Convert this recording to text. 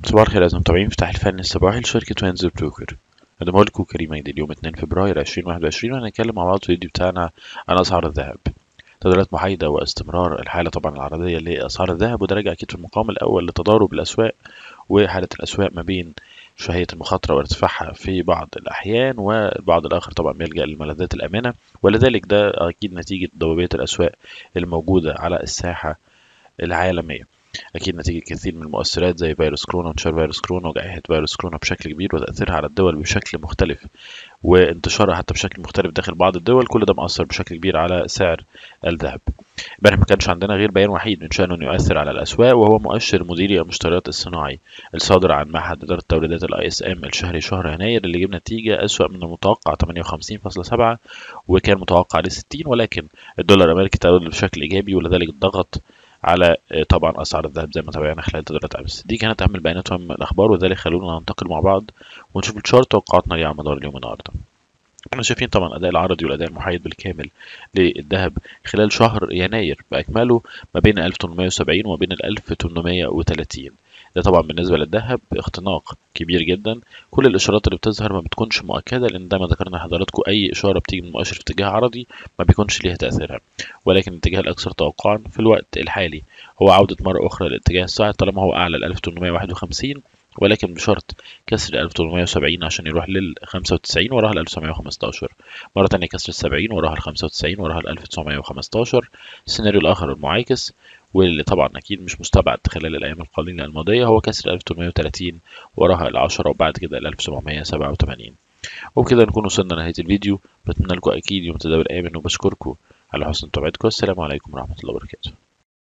صباح الخير أعزائي المتابعين افتح الفن الصباحي لشركة وينزر بروكر قدمه لكم كريم مجدي اليوم 2 فبراير 2021 وهنتكلم مع بعض في الفيديو بتاعنا عن أسعار الذهب تداولات محايدة واستمرار الحالة طبعا العرضية لأسعار الذهب وده راجع أكيد في المقام الأول لتضارب الأسواق وحالة الأسواق ما بين شهية المخاطرة وارتفاعها في بعض الأحيان والبعض الآخر طبعا بيلجأ للملاذات الآمنة ولذلك ده أكيد نتيجة ضبابية الأسواق الموجودة على الساحة العالمية أكيد نتيجة كثير من المؤثرات زي فيروس كورونا وانتشار فيروس كورونا وجائحة فيروس كورونا بشكل كبير وتأثيرها على الدول بشكل مختلف وانتشارها حتى بشكل مختلف داخل بعض الدول كل ده مأثر بشكل كبير على سعر الذهب امبارح ما كانش عندنا غير بيان وحيد من شأنه أنه يؤثر على الأسواق وهو مؤشر مديري المشتريات الصناعي الصادر عن معهد إدارة توريدات الاي اس ام الشهري شهر يناير اللي جاب نتيجة أسوأ من المتوقع 58.7 وكان متوقع ل 60 ولكن الدولار الأمريكي تداول بشكل إيجابي ولذلك ضغط على طبعا اسعار الذهب زي ما تابعنا خلال تداولات امس دي كانت اهم البيانات واهم الاخبار وذلك خلونا ننتقل مع بعض ونشوف الشارت توقعاتنا ليه على مدار اليوم النهارده احنا شايفين طبعا الاداء العرضي والاداء المحايد بالكامل للذهب خلال شهر يناير باكمله ما بين 1870 وما بين 1830 ده طبعا بالنسبه للذهب اختناق كبير جدا كل الاشارات اللي بتظهر ما بتكونش مؤكده لان زي ما ذكرنا لحضراتكم اي اشاره بتيجي من مؤشر في اتجاه عرضي ما بيكونش ليها تاثيرها ولكن الاتجاه الاكثر توقعا في الوقت الحالي هو عوده مره اخرى للاتجاه الصاعد طالما هو اعلى ل 1851 ولكن بشرط كسر 1870 عشان يروح لل 95 وراها ل 1915 مرة تانية كسر ال 70 وراها ال 95 وراها ل 1915 السيناريو الآخر المعاكس واللي طبعا أكيد مش مستبعد خلال الأيام القليلة الماضية هو كسر 1830 وراها ال 10 وبعد كده ال 1787 وبكده نكون وصلنا لنهاية الفيديو بتمنى لكم أكيد يوم تداول آمن وبشكركم على حسن متابعتكم السلام عليكم ورحمة الله وبركاته